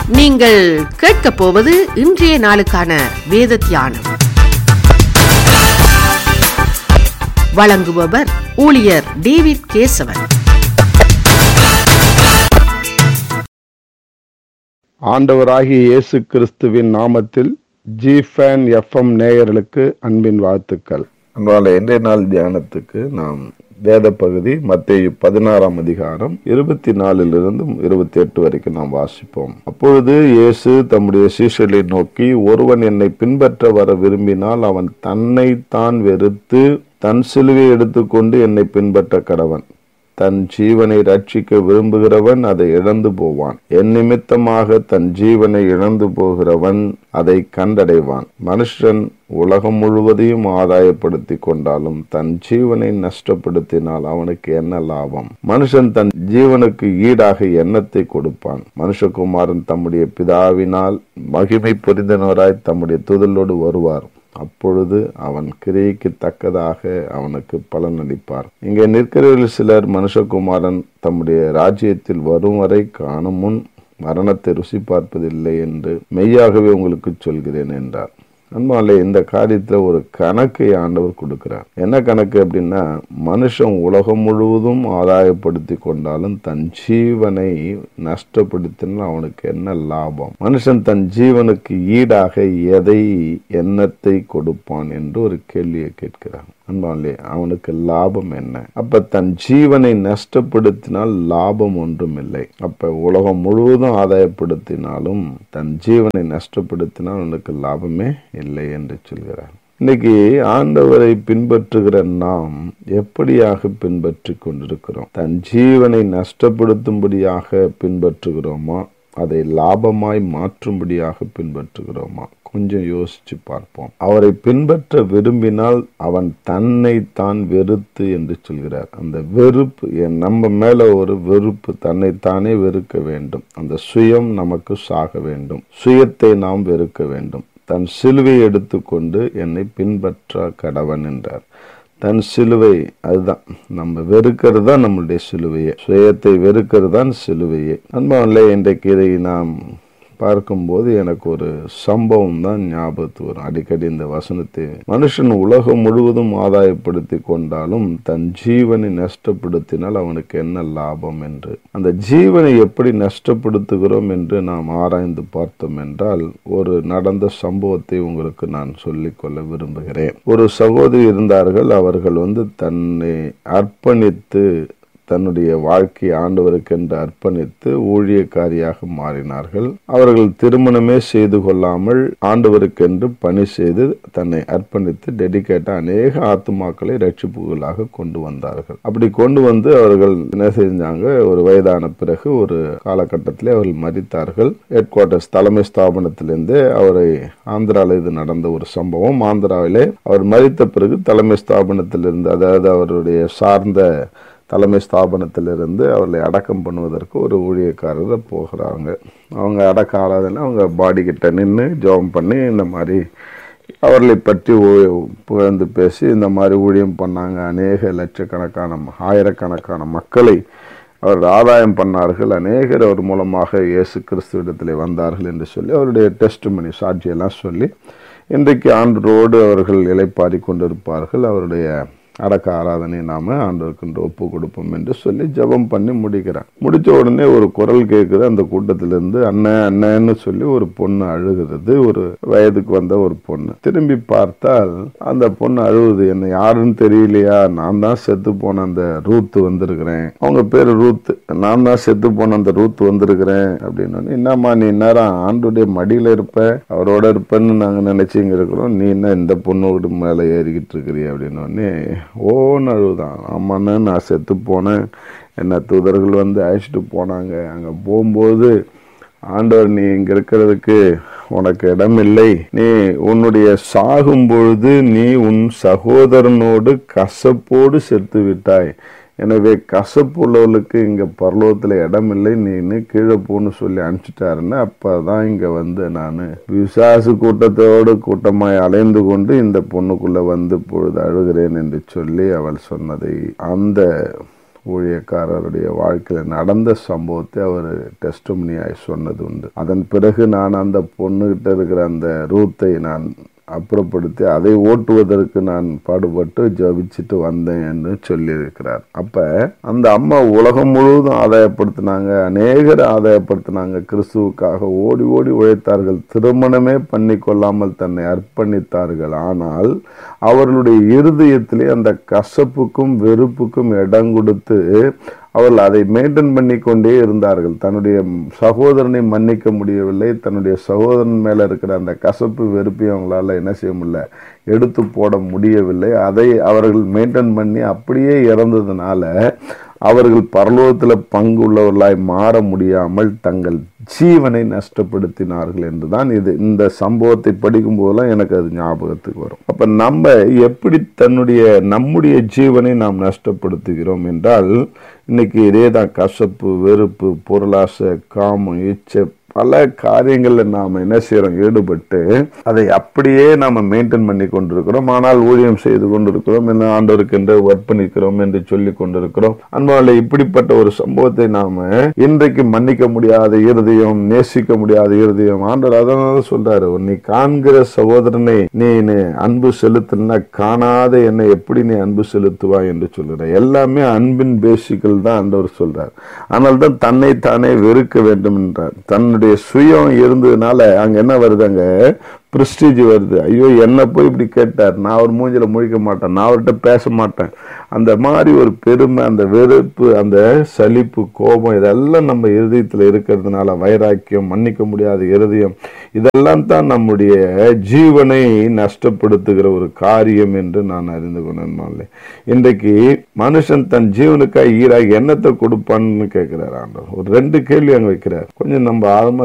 நீங்கள் கேட்கப் போவது இன்றைய நாளுக்கான வேத தியானம் வழங்குபவர் ஊழியர் டேவிட் கேசவன் ஆண்டவராகிய இயேசு கிறிஸ்துவின் நாமத்தில் ஜிஃபேன் எஃப்எம் நேயர்களுக்கு அன்பின் வாழ்த்துக்கள் அன்பான இன்றைய நாள் தியானத்துக்கு நாம் வேத பகுதி மத்திய பதினாறாம் அதிகாரம் இருபத்தி நாலிலிருந்து இருபத்தி எட்டு வரைக்கும் நாம் வாசிப்போம் அப்பொழுது இயேசு தம்முடைய சீஷர்களை நோக்கி ஒருவன் என்னை பின்பற்ற வர விரும்பினால் அவன் தன்னை தான் வெறுத்து தன் சிலுவை எடுத்துக்கொண்டு என்னை பின்பற்ற கடவன் தன் ஜீவனை ரட்சிக்க விரும்புகிறவன் அதை இழந்து போவான் என் நிமித்தமாக தன் ஜீவனை இழந்து போகிறவன் அதை கண்டடைவான் மனுஷன் உலகம் முழுவதையும் ஆதாயப்படுத்தி கொண்டாலும் தன் ஜீவனை நஷ்டப்படுத்தினால் அவனுக்கு என்ன லாபம் மனுஷன் தன் ஜீவனுக்கு ஈடாக எண்ணத்தை கொடுப்பான் மனுஷகுமாரன் தம்முடைய பிதாவினால் மகிமை புரிந்தனராய் தம்முடைய துதலோடு வருவார் அப்பொழுது அவன் கிரியைக்கு தக்கதாக அவனுக்கு பலனளிப்பார் இங்கே நிற்கிறவர்கள் சிலர் மனுஷகுமாரன் தம்முடைய ராஜ்யத்தில் வரும் வரை காணும் முன் மரணத்தை ருசி பார்ப்பதில்லை என்று மெய்யாகவே உங்களுக்கு சொல்கிறேன் என்றார் அன்பாலே இந்த காரியத்துல ஒரு கணக்கை ஆண்டவர் கொடுக்கிறார் என்ன கணக்கு அப்படின்னா மனுஷன் உலகம் முழுவதும் ஆதாயப்படுத்தி கொண்டாலும் தன் ஜீவனை நஷ்டப்படுத்தினால் அவனுக்கு என்ன லாபம் மனுஷன் தன் ஜீவனுக்கு ஈடாக எதை எண்ணத்தை கொடுப்பான் என்று ஒரு கேள்வியை கேட்கிறான் அன்பாலே அவனுக்கு லாபம் என்ன அப்ப தன் ஜீவனை நஷ்டப்படுத்தினால் லாபம் ஒன்றும் இல்லை அப்ப உலகம் முழுவதும் ஆதாயப்படுத்தினாலும் தன் ஜீவனை நஷ்டப்படுத்தினால் அவனுக்கு லாபமே இல்லை என்று சொல்கிறார் இன்னைக்கு ஆண்டவரை பின்பற்றுகிற நாம் எப்படியாக பின்பற்றி கொண்டிருக்கிறோம் தன் ஜீவனை நஷ்டப்படுத்தும்படியாக பின்பற்றுகிறோமா அதை லாபமாய் மாற்றும்படியாக பின்பற்றுகிறோமா கொஞ்சம் யோசிச்சு பார்ப்போம் அவரை பின்பற்ற விரும்பினால் அவன் தன்னை தான் வெறுத்து என்று சொல்கிறார் அந்த வெறுப்பு என் நம்ம மேல ஒரு வெறுப்பு தன்னைத்தானே வெறுக்க வேண்டும் அந்த சுயம் நமக்கு சாக வேண்டும் சுயத்தை நாம் வெறுக்க வேண்டும் தன் சிலுவை எடுத்துக்கொண்டு என்னை பின்பற்ற கடவன் என்றார் தன் சிலுவை அதுதான் நம்ம வெறுக்கிறது தான் நம்மளுடைய சிலுவையே சுயத்தை வெறுக்கிறது தான் சிலுவையே அன்பாவில்லை இன்றைக்கு இதை நாம் பார்க்கும்போது எனக்கு ஒரு சம்பவம் தான் ஞாபகத்து வரும் அடிக்கடி இந்த வசனத்தை மனுஷன் உலகம் முழுவதும் ஆதாயப்படுத்தி கொண்டாலும் தன் ஜீவனை நஷ்டப்படுத்தினால் அவனுக்கு என்ன லாபம் என்று அந்த ஜீவனை எப்படி நஷ்டப்படுத்துகிறோம் என்று நாம் ஆராய்ந்து பார்த்தோம் என்றால் ஒரு நடந்த சம்பவத்தை உங்களுக்கு நான் சொல்லிக்கொள்ள விரும்புகிறேன் ஒரு சகோதரி இருந்தார்கள் அவர்கள் வந்து தன்னை அர்ப்பணித்து தன்னுடைய வாழ்க்கை ஆண்டவருக்கென்று அர்ப்பணித்து ஊழியக்காரியாக மாறினார்கள் அவர்கள் திருமணமே செய்து கொள்ளாமல் ஆண்டவருக்கென்று பணி செய்து தன்னை அர்ப்பணித்து டெடிகேட்டா அநேக ஆத்துமாக்களை ரட்சிப்புகளாக கொண்டு வந்தார்கள் அப்படி கொண்டு வந்து அவர்கள் என்ன செஞ்சாங்க ஒரு வயதான பிறகு ஒரு காலகட்டத்திலே அவர்கள் மறித்தார்கள் ஹெட் குவார்டர்ஸ் தலைமை ஸ்தாபனத்திலிருந்து அவரை ஆந்திராவில் இது நடந்த ஒரு சம்பவம் ஆந்திராவிலே அவர் மறித்த பிறகு தலைமை ஸ்தாபனத்திலிருந்து அதாவது அவருடைய சார்ந்த தலைமை ஸ்தாபனத்திலிருந்து அவர்களை அடக்கம் பண்ணுவதற்கு ஒரு ஊழியக்காரர் போகிறாங்க அவங்க அடக்க ஆளாதுன்னு அவங்க பாடி கிட்ட நின்று ஜெபம் பண்ணி இந்த மாதிரி அவர்களை பற்றி புகழ்ந்து பேசி இந்த மாதிரி ஊழியம் பண்ணாங்க அநேக லட்சக்கணக்கான ஆயிரக்கணக்கான மக்களை அவர்கள் ஆதாயம் பண்ணார்கள் அநேகர் அவர் மூலமாக இயேசு கிறிஸ்துவிடத்தில் வந்தார்கள் என்று சொல்லி அவருடைய டெஸ்ட் மணி சாட்சியெல்லாம் சொல்லி இன்றைக்கு ஆண்டரோடு அவர்கள் இலைப்பாரி கொண்டிருப்பார்கள் அவருடைய அடக்க ஆராதனை நாம ஆண்டவருக்குன்ற ஒப்பு கொடுப்போம் என்று சொல்லி ஜபம் பண்ணி முடிக்கிறான் முடிச்ச உடனே ஒரு குரல் கேட்குது அந்த கூட்டத்திலிருந்து அண்ணன் அண்ணன்னு சொல்லி ஒரு பொண்ணு அழுகிறது ஒரு வயதுக்கு வந்த ஒரு பொண்ணு திரும்பி பார்த்தால் அந்த பொண்ணு அழுகுது என்ன யாருன்னு தெரியலையா நான் தான் செத்து போன அந்த ரூத் வந்திருக்கிறேன் அவங்க பேரு ரூத் நான் தான் செத்து போன அந்த ரூத் வந்திருக்கிறேன் அப்படின்னு என்னம்மா நீ நேரம் ஆண்டுடைய மடியில இருப்ப அவரோட இருப்பேன்னு நாங்க நினைச்சுங்க இருக்கிறோம் நீ என்ன இந்த பொண்ணோட மேல ஏறிக்கிட்டு இருக்கிறிய அப்படின்னு ஓன்னு அழுதான் ஆமாண்ணே நான் செத்து போனேன் என்ன தூதர்கள் வந்து அழைச்சிட்டு போனாங்க அங்கே போகும்போது ஆண்டவர் நீ இங்க இருக்கிறதுக்கு உனக்கு இடம் இல்லை நீ உன்னுடைய சாகும் பொழுது நீ உன் சகோதரனோடு கசப்போடு செத்து விட்டாய் எனவே கசப்பு உள்ளவர்களுக்கு இங்க பரலோகத்துல இடம் இல்லை நீன்னு கீழே போன்னு சொல்லி அனுப்பிச்சிட்டாருன்னு அப்பதான் இங்க வந்து நான் விசாசு கூட்டத்தோடு கூட்டமாய் அலைந்து கொண்டு இந்த பொண்ணுக்குள்ள வந்து பொழுது அழுகிறேன் என்று சொல்லி அவள் சொன்னதை அந்த ஊழியக்காரருடைய வாழ்க்கையில் நடந்த சம்பவத்தை அவர் டெஸ்டமனியாய் சொன்னது உண்டு அதன் பிறகு நான் அந்த பொண்ணுகிட்ட இருக்கிற அந்த ரூத்தை நான் அப்புறப்படுத்தி அதை ஓட்டுவதற்கு நான் பாடுபட்டு ஜபிச்சுட்டு வந்தேன் என்று சொல்லியிருக்கிறார் அப்ப அந்த அம்மா உலகம் முழுவதும் ஆதாயப்படுத்தினாங்க அநேகர் ஆதாயப்படுத்தினாங்க கிறிஸ்துவுக்காக ஓடி ஓடி உழைத்தார்கள் திருமணமே பண்ணி கொள்ளாமல் தன்னை அர்ப்பணித்தார்கள் ஆனால் அவர்களுடைய இருதயத்திலே அந்த கசப்புக்கும் வெறுப்புக்கும் இடம் கொடுத்து அவர்கள் அதை மெயின்டைன் பண்ணி கொண்டே இருந்தார்கள் தன்னுடைய சகோதரனை மன்னிக்க முடியவில்லை தன்னுடைய சகோதரன் மேல இருக்கிற அந்த கசப்பு வெறுப்பையும் அவங்களால என்ன செய்ய முடியல எடுத்து போட முடியவில்லை அதை அவர்கள் மெயின்டைன் பண்ணி அப்படியே இறந்ததுனால அவர்கள் பரலோகத்தில் பங்கு உள்ளவர்களாய் மாற முடியாமல் தங்கள் ஜீவனை நஷ்டப்படுத்தினார்கள் என்றுதான் இது இந்த சம்பவத்தை படிக்கும் போதெல்லாம் எனக்கு அது ஞாபகத்துக்கு வரும் அப்ப நம்ம எப்படி தன்னுடைய நம்முடைய ஜீவனை நாம் நஷ்டப்படுத்துகிறோம் என்றால் இன்னைக்கு இதே தான் கசப்பு வெறுப்பு பொருளாசை காமம் இச்சை பல காரியங்களில் நாம் என்ன செய்கிறோம் ஈடுபட்டு அதை அப்படியே நாம் மெயின்டைன் பண்ணி கொண்டிருக்கிறோம் ஆனால் ஊழியம் செய்து கொண்டிருக்கிறோம் என்ன ஆண்டவருக்கு என்று அர்ப்பணிக்கிறோம் என்று சொல்லி கொண்டிருக்கிறோம் அன்பாவில் இப்படிப்பட்ட ஒரு சம்பவத்தை நாம இன்றைக்கு மன்னிக்க முடியாத இருதயம் நேசிக்க முடியாத இருதயம் ஆண்டவர் அதனால சொல்றாரு நீ காண்கிற சகோதரனை நீ நீ அன்பு செலுத்தினா காணாத என்னை எப்படி நீ அன்பு செலுத்துவாய் என்று சொல்லுற எல்லாமே அன்பின் பேசிக்கல் தான் ஆண்டவர் சொல்றார் ஆனால் தான் தன்னை தானே வெறுக்க வேண்டும் என்றார் தன்னுடைய சுயம் இருந்ததுனால அங்க என்ன வருது அங்க பிரஸ்டீஜ் வருது ஐயோ என்ன போய் இப்படி கேட்டார் நான் அவர் மூஞ்சில முழிக்க மாட்டேன் நான் அவர்கிட்ட பேச மாட்டேன் அந்த மாதிரி ஒரு பெருமை அந்த வெறுப்பு அந்த சலிப்பு கோபம் இதெல்லாம் நம்ம இருதயத்தில் இருக்கிறதுனால வைராக்கியம் மன்னிக்க முடியாத இருதயம் இதெல்லாம் தான் நம்முடைய ஜீவனை நஷ்டப்படுத்துகிற ஒரு காரியம் என்று நான் அறிந்து கொண்டேன் இன்றைக்கு மனுஷன் தன் ஜீவனுக்காக ஈராக என்னத்தை கொடுப்பான்னு கேட்கிறார் ஆண்டவர் ஒரு ரெண்டு கேள்வி அங்க வைக்கிறார் கொஞ்சம் நம்ம ஆழமா